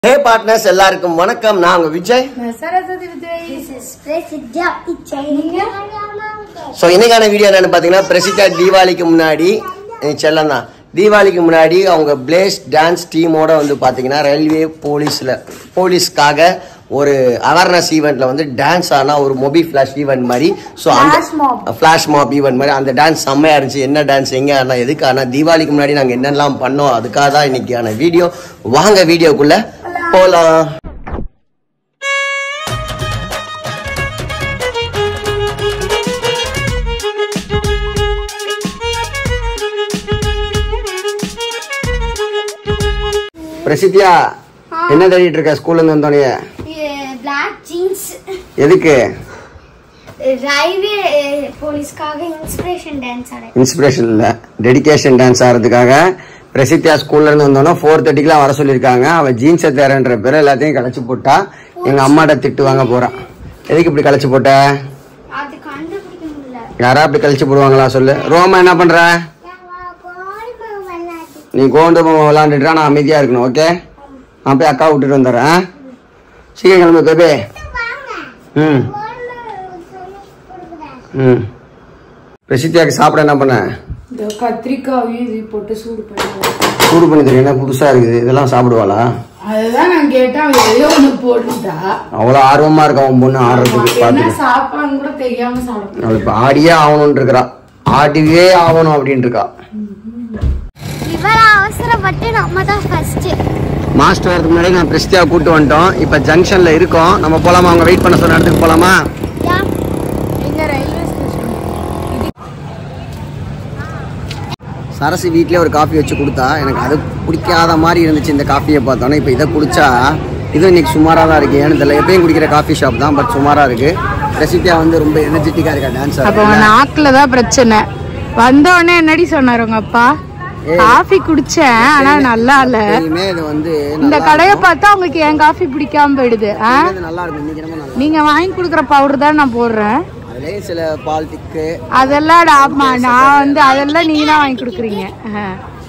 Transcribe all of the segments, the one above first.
ஹே partners எல்லாருக்கும் வணக்கம் நான் உங்க விஜய் சரஸ்வதி விஜய் நீங்க ஸோ இன்னைக்கான வீடியோ என்னன்னு பார்த்தீங்கன்னா பிரசித்தா தீபாவளிக்கு முன்னாடி செல்லம் தான் தீபாவளிக்கு முன்னாடி அவங்க பிளேஸ் டான்ஸ் டீமோட வந்து பார்த்தீங்கன்னா ரயில்வே போலீஸில் போலீஸ்க்காக ஒரு அவேர்னஸ் ஈவெண்ட்ல வந்து டான்ஸ் ஆனா ஒரு மொபி ஃபிளாஷ் ஈவெண்ட் மாதிரி ஸோ Flash mob. அந்த ஃபிளாஷ் மாப் ஈவெண்ட் மாதிரி அந்த டான்ஸ் செம்மையா இருந்துச்சு என்ன டான்ஸ் எங்க ஆனா எதுக்கு ஆனா தீபாவளிக்கு முன்னாடி நாங்கள் என்னெல்லாம் பண்ணோம் அதுக்காக தான் இன்னைக்கான வீடியோ வாங்க வீடியோக்குள்ள போலாம் பிரசித்தியா என்ன தேடிட்டு இருக்க ஸ்கூல்ல இருந்து வந்தோடனே பிளாக் ஜீன்ஸ் எதுக்கு ரயில்வே போலீஸ்க்காக இன்ஸ்பிரேஷன் டான்ஸ் ஆட இன்ஸ்பிரேஷன் இல்ல டெடிகேஷன் டான்ஸ் ஆடுறதுக்காக பிரசித்தியா ஸ்கூல்ல இருந்து வந்தோன்னா ஃபோர் தேர்ட்டிக்குலாம் வர சொல்லியிருக்காங்க அவன் ஜீன்ஸை தேரன்ற பேர் எல்லாத்தையும் களைச்சு போட்டா எங்க அம்மாட்ட திட்டு வாங்க போறான் எதுக்கு இப்படி களைச்சு போட்ட அது கண்டுபிடிக்க முடியல யாரா இப்படி கழிச்சு போடுவாங்களா சொல்லு ரோமா என்ன பண்ற நீ கோந்து விளாண்டுட்டா நான் அமைதியா இருக்கணும் ஓகே நான் போய் அக்கா விட்டுட்டு வந்துடுறேன் சீக்கிரம் கிளம்பு பேபே ம் ம் பிரசித்தியாக்கு சாப்பிட என்ன பண்ண இந்த கத்திரிக்காவையும் இது போட்டு சூடு பண்ணுவோம் சூடு பண்ணி தெரியும் என்ன புதுசா இருக்குது இதெல்லாம் சாப்பிடுவாளா அதுதான் நான் கேட்டேன் அவன் எதையோ ஒண்ணு போட்டுட்டா அவ்வளோ ஆர்வமா இருக்கா உன் பொண்ணு ஆடுறதுக்கு என்ன பார்த்துட்டு சாப்பான்னு கூட தெரியாம சாப்பிடும் அவள் இப்போ ஆடியே ஆகணும்னு இருக்கிறா ஆடியே ஆகணும் அப்படின்னு இருக்கா இவர் அவசரப்பட்டு நம்ம தான் ஃபர்ஸ்ட் மாஸ்டர் வரதுக்கு முன்னாடி நான் பிரஸ்தியா கூட்டு வந்துட்டோம் இப்போ ஜங்ஷன்ல இருக்கோம் நம்ம போலாமா அவங்க வெயிட் பண்ண சொன்ன இடத்துக்கு போலாமா எங்க ரயில்வே ஸ்டேஷன் சரசு வீட்லயே ஒரு காஃபி வச்சு கொடுத்தா எனக்கு அது பிடிக்காத மாதிரி இருந்துச்சு இந்த காஃபியை பார்த்தோன்னே இப்போ இதை குடிச்சா இது இன்னைக்கு சுமாராக தான் இருக்கு ஏன்னு தெரியல எப்பயும் குடிக்கிற காஃபி ஷாப் தான் பட் சுமாராக இருக்கு பிரசித்தியா வந்து ரொம்ப எனர்ஜெட்டிக்காக இருக்கா டான்ஸ் அப்ப அவன் நாக்குல தான் பிரச்சனை வந்த உடனே என்னடி சொன்னாரு உங்க அப்பா காஃபி குடிச்சேன் ஆனா நல்லா இல்ல இனிமே இது வந்து இந்த கடையை பார்த்தா உங்களுக்கு என் காஃபி பிடிக்காம போயிடுது ஆ? இது நல்லா இருக்கும் இன்னைக்கு ரொம்ப நல்லா நீங்க வாங்கி கொடுக்குற பவுடர் தான் நான் போடுறேன் அதுலேயே சில பால்டிக்கு அதெல்லாம் நான் ஆமா நான் வந்து அதெல்லாம் நீங்க தான் வாங்கி கொடுக்குறீங்க ஆ.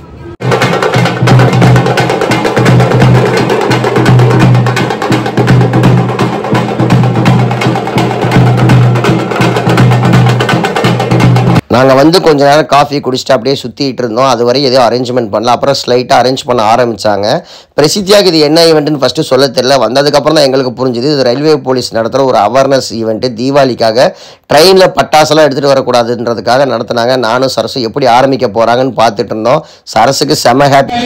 நாங்கள் வந்து கொஞ்ச நேரம் காஃபி குடிச்சிட்டு அப்படியே சுற்றிட்டு இருந்தோம் அது வரை எதையும் அரேஞ்ச்மெண்ட் பண்ணல அப்புறம் ஸ்லைட்டாக அரேஞ்ச் பண்ண ஆரம்பிச்சாங்க பிரசித்தியாக்கு இது என்ன ஈவெண்ட்னு ஃபஸ்ட்டு சொல்ல தெரியல வந்ததுக்கப்புறம் தான் எங்களுக்கு புரிஞ்சுது இது ரயில்வே போலீஸ் நடத்துகிற ஒரு அவேர்னஸ் ஈவெண்ட்டு தீபாவளிக்காக ட்ரெயினில் பட்டாசெல்லாம் எடுத்துகிட்டு வரக்கூடாதுன்றதுக்காக நடத்துனாங்க நானும் சரசு எப்படி ஆரம்பிக்க போகிறாங்கன்னு பார்த்துட்டு இருந்தோம் சரசுக்கு செம ஹாப்பி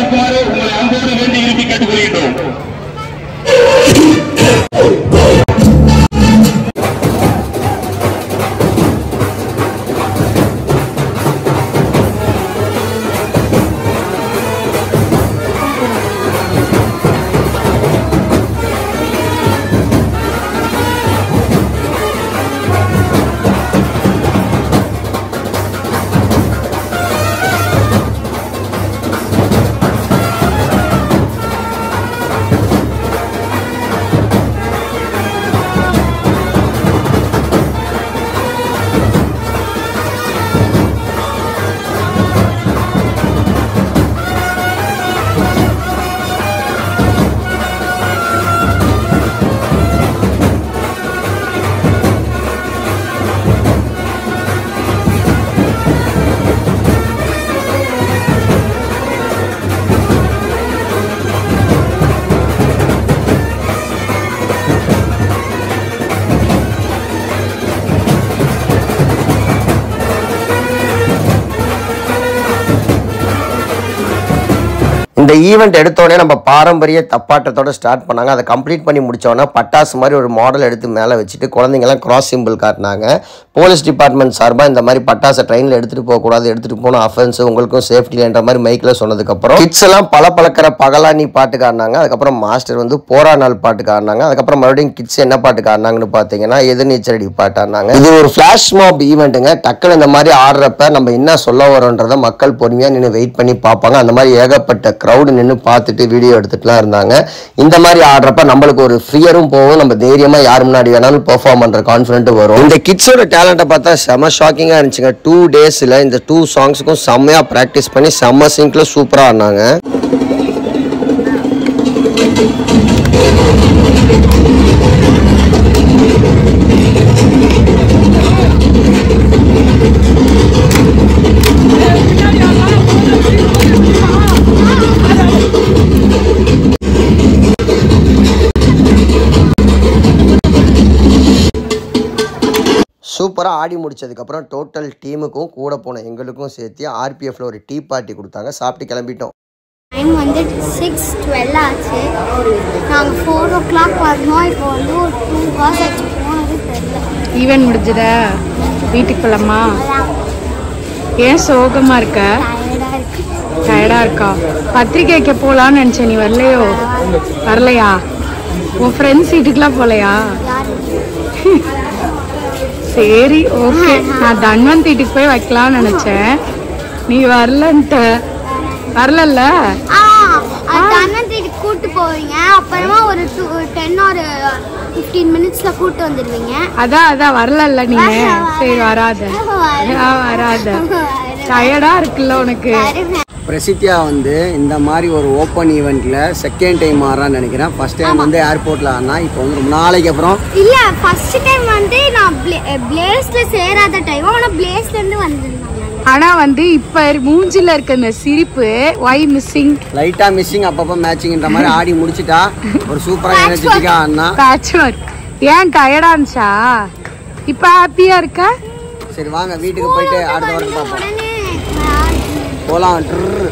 இந்த ஈவெண்ட் எடுத்தோடனே நம்ம பாரம்பரிய தப்பாட்டத்தோட ஸ்டார்ட் பண்ணாங்க அதை கம்ப்ளீட் பண்ணி முடிச்சோடனே பட்டாசு மாதிரி ஒரு மாடல் எடுத்து மேலே வச்சுட்டு குழந்தைங்கலாம் கிராஸ் சிம்பிள் காட்டினாங்க போலீஸ் டிபார்ட்மெண்ட் சார்பாக இந்த மாதிரி பட்டாசை ட்ரெயினில் எடுத்துகிட்டு போகக்கூடாது எடுத்துகிட்டு போன அஃபென்ஸ் உங்களுக்கும் சேஃப்டி இல்லைன்ற மாதிரி மைக்கில் சொன்னதுக்கப்புறம் கிட்ஸ் எல்லாம் பல பழக்கிற பகலானி பாட்டு காடினாங்க அதுக்கப்புறம் மாஸ்டர் வந்து போரா நாள் பாட்டு காடினாங்க அதுக்கப்புறம் மறுபடியும் கிட்ஸ் என்ன பாட்டு காடினாங்கன்னு பார்த்தீங்கன்னா எதிர்நீச்சலடி பாட்டு ஆடினாங்க இது ஒரு ஃபிளாஷ் மாப் ஈவெண்ட்டுங்க டக்குன்னு இந்த மாதிரி ஆடுறப்ப நம்ம என்ன சொல்ல வரோன்றதை மக்கள் பொறுமையாக நின்று வெயிட் பண்ணி பார்ப்பாங்க அந்த மாதிரி ஏகப்பட்ட க்ரௌடு நின்று பார்த்துட்டு வீடியோ எடுத்துட்டுலாம் இருந்தாங்க இந்த மாதிரி ஆடுறப்ப நம்மளுக்கு ஒரு ஃப்ரீயரும் போகும் நம்ம தைரியமாக யார் முன்னாடி வேணாலும் பெர்ஃபார்ம் பண்ணுற கான்ஃபிடென்ட் வரும் இந்த கிட்ஸோட டேலண்ட்டை பார்த்தா செம ஷாக்கிங்காக இருந்துச்சுங்க டூ டேஸில் இந்த டூ சாங்ஸுக்கும் செம்மையாக ப்ராக்டிஸ் பண்ணி செம்ம சிங்கில் சூப்பராக ஆடினாங்க சூப்பராக ஆடி முடிச்சதுக்கப்புறம் டோட்டல் டீமுக்கும் கூட போன எங்களுக்கும் சேர்த்து ஆர்பிஎஃப்ல ஒரு டீ பார்ட்டி கொடுத்தாங்க சாப்பிட்டு கிளம்பிட்டோம் டைம் வந்து சிக்ஸ் டுவெல் ஆச்சு நாங்கள் ஃபோர் ஓ கிளாக் வரணும் இப்போ வந்து ஒரு டூ ஹவர்ஸ் ஆச்சு போனது தெரியல ஈவென்ட் முடிஞ்சதா வீட்டுக்கு போலாமா ஏன் சோகமா இருக்க டயர்டாக இருக்கு டயர்டா இருக்கா பத்திரிக்கை வைக்க போலான்னு நினைச்சேன் நீ வரலையோ வரலையா உன் ஃப்ரெண்ட்ஸ் வீட்டுக்குலாம் போலையா யாரு சரி ஓகே நான் தன்வந்த் வீட்டுக்கு போய் வைக்கலாம்னு நினைச்சேன் நீ வரலன்ட்ட வரலல்ல ஆ தன்னந்தேடி கூட்டு போவீங்க அப்புறமா ஒரு டூ டென் ஒரு ஃபிஃப்டீன் மினிட்ஸில் கூட்டு வந்துடுவீங்க அதான் அதான் வரலல்ல நீங்க சரி வராத ஆ, வராத டயர்டா இருக்குல்ல உனக்கு வருவேன் பிரசித்தியா வந்து இந்த மாதிரி ஒரு ஓப்பன் ஈவெண்ட்ல செகண்ட் டைம் ஆடுறான்னு நினைக்கிறேன் ஃபர்ஸ்ட் டைம் வந்து ஏர்போர்ட்ல ஆனா இப்போ வந்து ரொம்ப நாளைக்கு அப்புறம் இல்ல ஃபர்ஸ்ட் டைம் வந்து நான் பிளேஸ்ல சேராத டைம் ஆனா பிளேஸ்ல இருந்து வந்திருந்தாங்க ஆனா வந்து இப்ப மூஞ்சில இருக்க இந்த சிரிப்பு ஒய் மிஸ்ஸிங் லைட்டா மிஸ்ஸிங் அப்பப்போ மேட்சிங்ன்ற மாதிரி ஆடி முடிச்சிட்டா ஒரு சூப்பரா எனர்ஜெட்டிக்கா ஆடினா பேட்ச் ஒர்க் ஏன் டயர்டா இருந்துச்சா இப்ப ஹாப்பியா இருக்கா சரி வாங்க வீட்டுக்கு போயிட்டு அடுத்த ஒர்க் பார்ப்போம் உடனே போலாம் ட்ரு.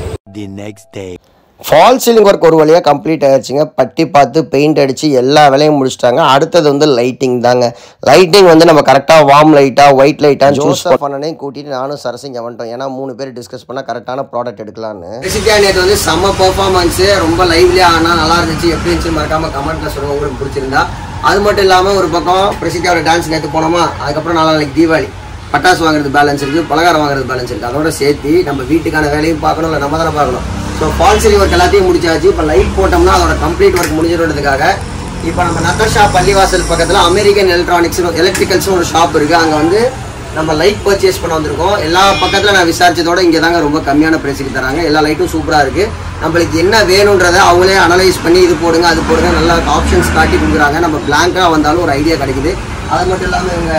ஃபால் சீலிங் ஒர்க் ஒரு வழியாக கம்ப்ளீட் ஆயிடுச்சுங்க பட்டி பார்த்து பெயிண்ட் அடித்து எல்லா வேலையும் முடிச்சிட்டாங்க அடுத்தது வந்து லைட்டிங் தாங்க லைட்டிங் வந்து நம்ம கரெக்டாக வார்ம் லைட்டாக ஒயிட் லைட்டாக சூஸ் பண்ணனையும் கூட்டிட்டு நானும் சரசு இங்கே வந்துட்டோம் ஏன்னா மூணு பேர் டிஸ்கஸ் பண்ணால் கரெக்டான ப்ராடக்ட் எடுக்கலான்னு பிரசித்தியா நேற்று வந்து செம்ம பெர்ஃபார்மன்ஸ் ரொம்ப லைவ்லியா ஆனா நல்லா இருந்துச்சு எப்படி இருந்துச்சு மறக்காம கமெண்ட்ல சொல்லுங்க உங்களுக்கு பிடிச்சிருந்தா அது மட்டும் இல்லாம ஒரு பக்கம் பிரசித்தியாவோட டான்ஸ் நேற்று போனோமா அதுக்கப்புறம் நாளா நாளைக்கு தீபாவளி பட்டாசு வாங்குறது பேலன்ஸ் இருக்கு பலகாரம் வாங்குறது பேலன்ஸ் இருக்கு அதோட சேர்த்து நம்ம வீட்டுக்கான வேலையும் பார்க்கணும் இல்லை நம்ம தானே பார்க்கணும் ஸோ ஃபால் சீலிங் ஒர்க் எல்லாத்தையும் முடிச்சாச்சு இப்போ லைட் போட்டோம்னா அதோட கம்ப்ளீட் ஒர்க் முடிஞ்சிடுறதுக்காக இப்போ நம்ம நத்தர்ஷா பள்ளிவாசல் பக்கத்தில் அமெரிக்கன் எலக்ட்ரானிக்ஸ் எலக்ட்ரிக்கல்ஸ்னு ஒரு ஷாப் இருக்கு அங்கே வந்து நம்ம லைட் பர்ச்சேஸ் பண்ண வந்திருக்கோம் எல்லா பக்கத்தில் நான் விசாரிச்சதோட இங்கே தாங்க ரொம்ப கம்மியான ப்ரைஸுக்கு தராங்க எல்லா லைட்டும் சூப்பராக இருக்குது நம்மளுக்கு என்ன வேணுன்றதை அவங்களே அனலைஸ் பண்ணி இது போடுங்க அது போடுங்க நல்லா ஆப்ஷன்ஸ் காட்டி கொடுக்குறாங்க நம்ம பிளாங்காக வந்தாலும் ஒரு ஐடியா கிடைக்குது அது மட்டும் இல்லாமல் இவங்க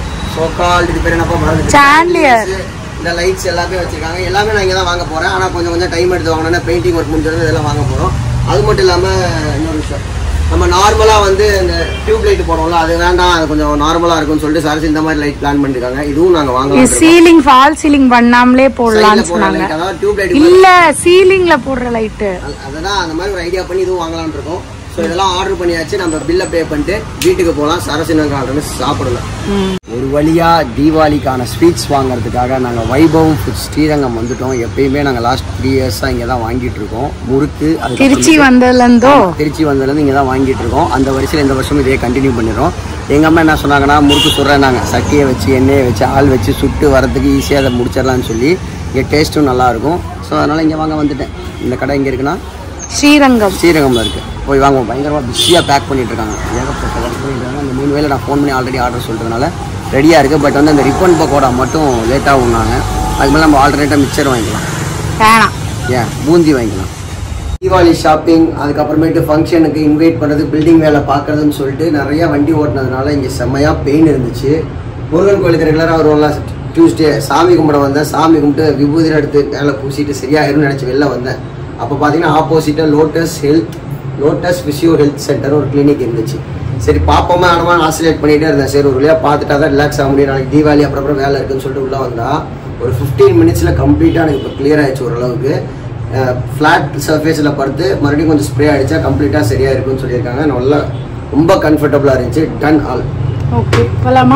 சோகால் இது பேர் என்னப்பா மறந்துட்டேன். Chandelier. இந்த லைட்ஸ் எல்லாமே வச்சிருக்காங்க எல்லாமே நான் இங்கே தான் வாங்க போகிறேன் ஆனால் கொஞ்சம் கொஞ்சம் டைம் எடுத்து வாங்கினா பெயிண்டிங் ஒர்க் முடிஞ்சது இதெல்லாம் வாங்க போகிறோம் அது மட்டும் இல்லாமல் இன்னொரு விஷயம் நம்ம நார்மலாக வந்து இந்த டியூப் லைட் போடுவோம்ல அது வேண்டாம் அது கொஞ்சம் நார்மலாக இருக்கும்னு சொல்லிட்டு சாரஸ் இந்த மாதிரி லைட் பிளான் பண்ணிருக்காங்க இதுவும் நாங்கள் வாங்கலாம் சீலிங் ஃபால் சீலிங் பண்ணாமலே போடலாம்னு சொன்னாங்க அதாவது டியூப் லைட் இல்ல சீலிங்ல போடுற லைட்டு அததான் அந்த மாதிரி ஒரு ஐடியா பண்ணி இதுவும் வாங்கலாம்னு இருக்கோம் ஸோ இதெல்லாம் ஆர்டர் பண்ணியாச்சு நம்ம பில்லை பே பண்ணிட்டு வீட்டுக்கு போகலாம் சரசினங்க ஆர்டர் சாப்பிடலாம் ஒரு வழியா தீபாவளிக்கான ஸ்வீட்ஸ் வாங்குறதுக்காக நாங்கள் வைபவம் ஃபுட் ஸ்ரீரங்கம் வந்துட்டோம் எப்பயுமே நாங்கள் லாஸ்ட் த்ரீ இயர்ஸாக இங்கே தான் வாங்கிட்டு இருக்கோம் முறுக்கு அதுக்கப்புறம் திருச்சி வந்ததுல இருந்தோ திருச்சி வந்ததுலேருந்து இங்கே தான் வாங்கிட்டு இருக்கோம் அந்த வரிசையில் இந்த வருஷம் இதே கண்டினியூ பண்ணிடுறோம் எங்கள் அம்மா என்ன சொன்னாங்கன்னா முறுக்கு சுடுறேன்னாங்க சட்டியை வச்சு எண்ணெயை வச்சு ஆள் வச்சு சுட்டு வரதுக்கு ஈஸியாக அதை முடிச்சிடலாம்னு சொல்லி இங்கே டேஸ்ட்டும் நல்லாயிருக்கும் ஸோ அதனால் இங்கே வாங்க வந்துட்டேன் இந்த கடை இங்கே இருக்குன்னா ஸ்ரீரங்கம் ஸ்ரீரகம்ல இருக்குது போய் வாங்க பயங்கரமாக பிஸியாக பேக் பண்ணிட்டு இருக்காங்க ஏகப்பட்ட ஒர்க் பண்ணிட்டு இருக்காங்க அந்த மூணு வேலை நான் ஃபோன் பண்ணி ஆல்ரெடி ஆர்டர் சொல்கிறதுனால ரெடியாக இருக்குது பட் வந்து அந்த ரிப்பன் பக்கோடா மட்டும் லேட்டாக உண்ணாங்க அதுக்கு மேலே நம்ம ஆல்டர்னேட்டாக மிக்சர் வாங்கிக்கலாம் வேணாம் ஏன் பூந்தி வாங்கிக்கலாம் தீபாவளி ஷாப்பிங் அதுக்கப்புறமேட்டு ஃபங்க்ஷனுக்கு இன்வைட் பண்ணுறது பில்டிங் வேலை பார்க்கறதுன்னு சொல்லிட்டு நிறைய வண்டி ஓட்டினதுனால இங்கே செம்மையாக பெயின் இருந்துச்சு முருகன் கோயிலுக்கு ரெகுலராக வருவோம்ல டியூஸ்டே சாமி கும்பிட வந்தேன் சாமி கும்பிட்டு விபூதியில் எடுத்து மேலே பூசிட்டு சரியாயிரும்னு நினச்சி வெளில வந்தேன் அப்போ பார்த்தீங்கன்னா ஆப்போசிட்டாக lotus health lotus visio health centre ஒரு கிளினிக் இருந்துச்சு சரி பாப்போமா ஆனமா ஆசிலேட் பண்ணிட்டே இருந்தேன் சரி ஒரு வழியாக பார்த்துட்டா தான் ரிலாக்ஸ் ஆக முடியும் நாளைக்கு தீபாவளி அப்புறம் அப்புறம் வேலை இருக்குன்னு சொல்லிட்டு உள்ளே வந்தா ஒரு ஃபிஃப்டீன் மினிட்ஸில் கம்ப்ளீட்டாக எனக்கு இப்போ கிளியர் ஆயிடுச்சு ஓரளவுக்கு ஃப்ளாட் சர்ஃபேஸில் படுத்து மறுபடியும் கொஞ்சம் ஸ்ப்ரே அடித்தா கம்ப்ளீட்டாக சரியாக இருக்கும்னு சொல்லியிருக்காங்க நல்லா ரொம்ப கம்ஃபர்டபுளாக இருந்துச்சு டன் ஆல் ஓகே போலாமா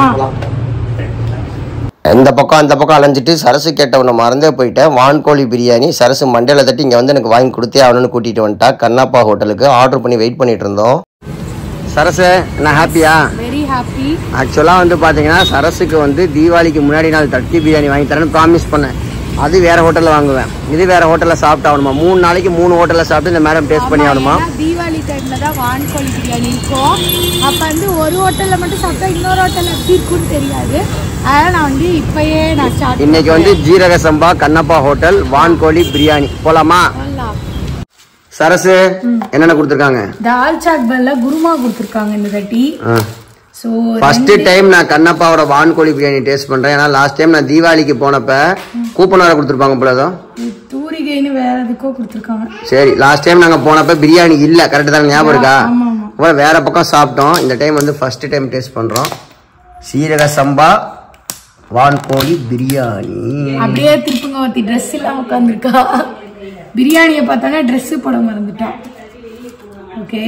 இந்த பக்கம் அந்த பக்கம் அலைஞ்சிட்டு சரசு கேட்டவனை மறந்தே போயிட்டேன் வான்கோழி பிரியாணி சரசு மண்டையில தட்டி இங்கே வந்து எனக்கு வாங்கி கொடுத்தே அவனு கூட்டிகிட்டு வந்துட்டா கண்ணப்பா ஹோட்டலுக்கு ஆர்டர் பண்ணி வெயிட் பண்ணிட்டு இருந்தோம் சரசு நான் ஹாப்பியா வெரி ஹாப்பி ஆக்சுவலாக வந்து பார்த்தீங்கன்னா சரஸுக்கு வந்து தீபாவளிக்கு முன்னாடி நாள் தட்டி பிரியாணி வாங்கி தரேன்னு ப்ராமிஸ் பண்ணேன் அது வேற ஹோட்டலில் வாங்குவேன் இது வேற ஹோட்டலில் சாப்பிட்டு ஆகணுமா மூணு நாளைக்கு மூணு ஹோட்டலில் சாப்பிட்டு இந்த மேடம் டேஸ்ட் பண்ணி ஆகணுமா தீபாவளி டைம்ல தான் வான்கோழி பிரியாணி இருக்கும் அப்ப வந்து ஒரு ஹோட்டல்ல மட்டும் சாப்பிட்டா இன்னொரு ஹோட்டல்ல எப்படி இருக்குன்னு தெரியாது அதனால நான் வந்து இப்பயே நான் ஸ்டார்ட் இன்னைக்கு வந்து ஜீரக சம்பா கண்ணப்பா ஹோட்டல் வான்கோழி பிரியாணி போலாமா சரசு என்னென்ன கொடுத்துருக்காங்க தால் சாட் பல்ல குருமா கொடுத்துருக்காங்க இந்த தட்டி ஸோ ஃபர்ஸ்ட் டைம் நான் கண்ணப்பாவோட வான்கோழி பிரியாணி டேஸ்ட் பண்றேன் ஏன்னா லாஸ்ட் டைம் நான் தீபாவளிக்கு போனப்ப கூப்பன் வேற கொடுத்துருப்பாங்க போல ஏதோ தூரிகைன்னு வேற எதுக்கோ கொடுத்துருக்காங்க சரி லாஸ்ட் டைம் நாங்க போனப்ப பிரியாணி இல்ல கரெக்ட் தானே ஞாபகம் இருக்கா ஆமா, ஆமா. அப்புறம் வேற பக்கம் சாப்பிட்டோம் இந்த டைம் வந்து ஃபர்ஸ்ட் டைம் டேஸ்ட் பண்றோம் சீரக சம்பா வான்கோழி பிரியாணி அப்படியே திருப்புங்க ஒருத்தி ட்ரெஸ் இல்லாம உட்காந்துருக்கா பிரியாணியை பார்த்தாங்க ட்ரெஸ் போட மறந்துட்டான் ஓகே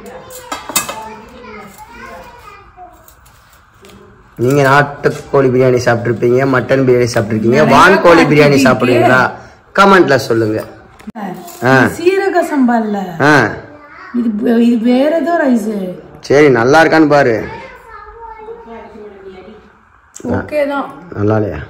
நீங்க நாட்டுக்கோழி பிரியாணி சாப்பிட்டுருப்பீங்க மட்டன் பிரியாணி சாப்பிட்டுருக்கீங்க வான்கோழி பிரியாணி சாப்பிடுவீங்களா கமெண்ட்ல சொல்லுங்க ஆ சீரக சம்பா இல்ல ஆ இது இது வேற ஏதோ ரைஸ் சரி நல்லா இருக்கான்னு பாரு ஓகே தான் நல்லா இல்லையா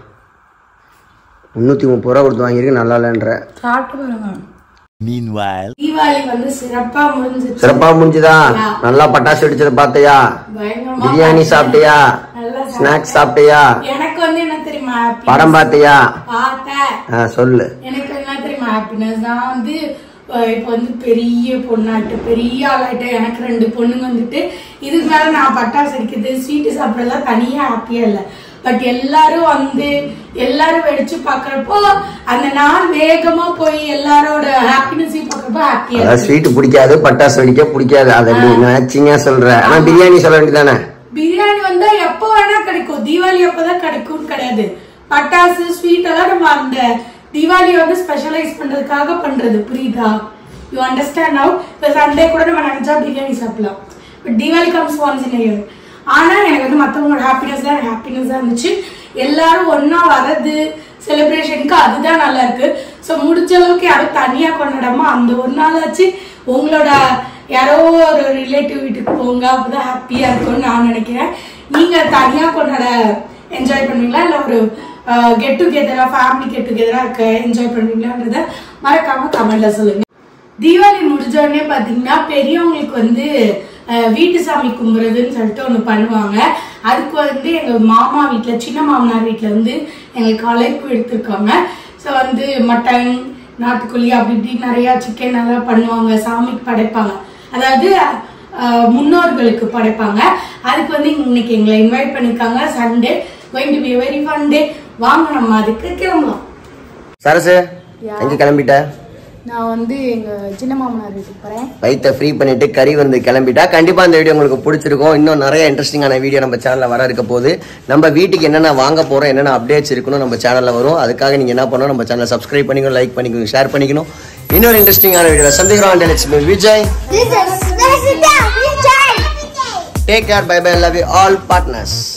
முந்நூற்றி முப்பது ரூபா கொடுத்து வாங்கியிருக்கு நல்லா இல்லைன்ற சாப்பிட்டு பாருங்க Meanwhile. தீபாவளி வந்து சிறப்பா முடிஞ்சிச்சு சிறப்பா முடிஞ்சுதா நல்லா பட்டாசு வெடிச்சதை பார்த்தியா பயங்கரமா பிரியாணி சாப்பிட்டியா நல்லா ஸ்நாக்ஸ் சாப்பிட்டியா எனக்கு வந்து என்ன தெரியுமா happy? படம் பார்த்தியா பார்த்தேன் ஆ சொல்லு எனக்கு என்ன தெரியுமா ஹாப்பினஸ் நான் வந்து அஹ், இப்போ வந்து பெரிய பொண்ணாட்டு பெரிய ஆளாயிட்டு எனக்கு ரெண்டு பொண்ணுங்க வந்துட்டு இதுக்கு மேல நான் பட்டாசு அடிக்கிறது ஸ்வீட்டு சாப்பிட்றதுலாம் தனியா ஹாப்பியா இல்லை பட் எல்லாரும் வந்து எல்லாரும் வெடிச்சு பாக்குறப்போ அந்த நாள் வேகமா போய் எல்லாரோட ஹாப்பினஸையும் பாக்குறப்போ ஹாப்பியா அதாவது ஸ்வீட் பிடிக்காது பட்டாசு வெடிக்க பிடிக்காது அதை மேட்சிங்கா சொல்ற ஆனா பிரியாணி சொல்ல வேண்டியதானே பிரியாணி வந்தா எப்போ வேணா கிடைக்கும் தீபாவளி அப்பதான் கிடைக்கும்னு கிடையாது பட்டாசு ஸ்வீட் எல்லாம் நம்ம அந்த தீபாவளி வந்து ஸ்பெஷலைஸ் பண்றதுக்காக பண்றது புரியுதா யூ அண்டர்ஸ்டாண்ட் நவ் இப்போ சண்டே கூட நம்ம நினைச்சா பிரியாணி சாப்பிடலாம் but Deepavali comes once in year ஆனா எனக்கு வந்து மத்தவங்களோட ஹாப்பினஸ் தான் ஹாப்பினஸ் தான் இருந்துச்சு எல்லாரும் ஒண்ணா வர்றது செலிப்ரேஷனுக்கு அதுதான் நல்லா இருக்கு ஸோ முடிஞ்ச அளவுக்கு யாரும் தனியா கொண்டாடாம அந்த ஒரு நாளாச்சு உங்களோட யாரோ ஒரு ரிலேட்டிவ் வீட்டுக்கு போங்க அப்பதான் ஹாப்பியா இருக்கும்னு நான் நினைக்கிறேன் நீங்க தனியா கொண்டாட என்ஜாய் பண்ணுவீங்களா இல்ல ஒரு கெட் டுகெதரா ஃபேமிலி கெட் டுகெதரா இருக்க என்ஜாய் பண்ணுவீங்களான்றத மறக்காம கமெண்ட்ல சொல்லுங்க தீபாவளி முடிஞ்ச உடனே பாத்தீங்கன்னா பெரியவங்களுக்கு வந்து அஹ், வீட்டு சாமி கும்புறதுன்னு சொல்லிட்டு ஒண்ணு பண்ணுவாங்க அதுக்கு வந்து எங்க மாமா வீட்ல சின்ன மாமனார் வீட்ல வந்து எங்களுக்கு அழைப்பு எடுத்திருக்காங்க ஸோ வந்து மட்டன் நாட்டுக்கோழி அப்படி இப்படி நிறைய சிக்கன் எல்லாம் பண்ணுவாங்க சாமிக்கு படைப்பாங்க அதாவது அஹ், முன்னோர்களுக்கு படைப்பாங்க அதுக்கு வந்து இன்னைக்கு எங்களை இன்வைட் பண்ணிருக்காங்க Sunday going to be very fun day வாங்க நம்ம அதுக்கு கிளம்பலாம் சரசு எங்க கிளம்பிட்ட நான் வந்து எங்க சின்ன மாமனார் வீட்டுக்கு போறேன் வயிற்ற ஃப்ரீ பண்ணிட்டு கறி வந்து கிளம்பிட்டா கண்டிப்பா இந்த வீடியோ உங்களுக்கு பிடிச்சிருக்கும் இன்னும் நிறைய இன்ட்ரெஸ்டிங்கான வீடியோ நம்ம சேனல்ல வர இருக்க போகுது நம்ம வீட்டுக்கு என்னென்ன வாங்க போறோம் என்னென்ன அப்டேட்ஸ் இருக்கணும் நம்ம சேனல்ல வரும் அதுக்காக நீங்க என்ன பண்ணணும் நம்ம சேனலை சப்ஸ்கிரைப் பண்ணிக்கணும் லைக் பண்ணிக்கணும் ஷேர் பண்ணிக்கணும் இன்னொரு இன்ட்ரெஸ்டிங்கான வீடியோ சந்திக்கிறோம் Lakshmi Vijay This is this is the Vijay. Take care bye bye love you all partners